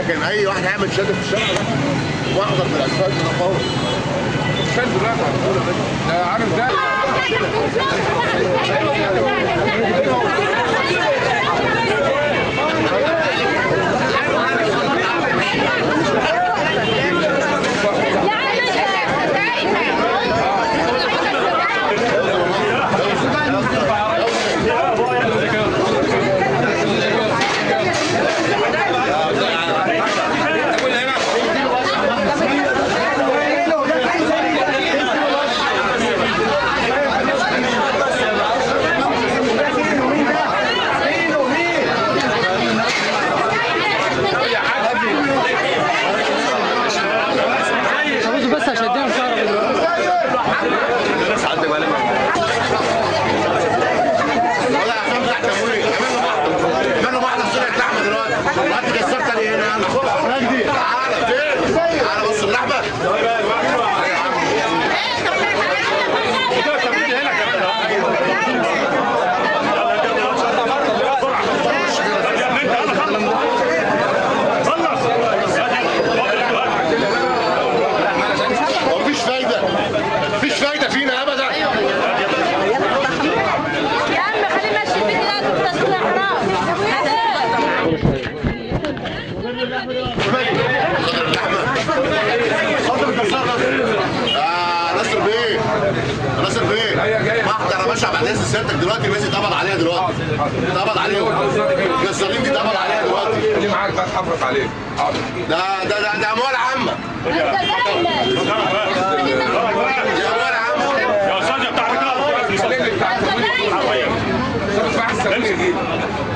لكن اي واحد هيعمل شد في الشارع ده واخضر من الاسفلت ده فورا كان دلوقتي على طول يا باشا ده عارف ده خلاص بس عشان اديهم شعر ولا عشان بتاع تمويل اعمل له واحده صيغه لحمه دلوقتي وانت كسرت لي هنا يلا مجدي تعالى فين تعالى بص اللحمه مفيش فايده مفيش فايده فينا ابدا يا عم خلينا نمشي الدنيا لا تتصل حرام آه ناصر بيه ناصر بيه محضر يا باشا بعد اذن سيادتك دلوقتي ماشي اتقبض عليها دلوقتي اتقبض عليهم الجزارين دي اتقبض عليها دلوقتي اللي معاك بقى تحفرك عليه حاضر ده ده ده, ده اموال عامه دي اموال عامه يا استاذ بتاع الكهرباء السلم بتاع التموين صارت معاه السلم دي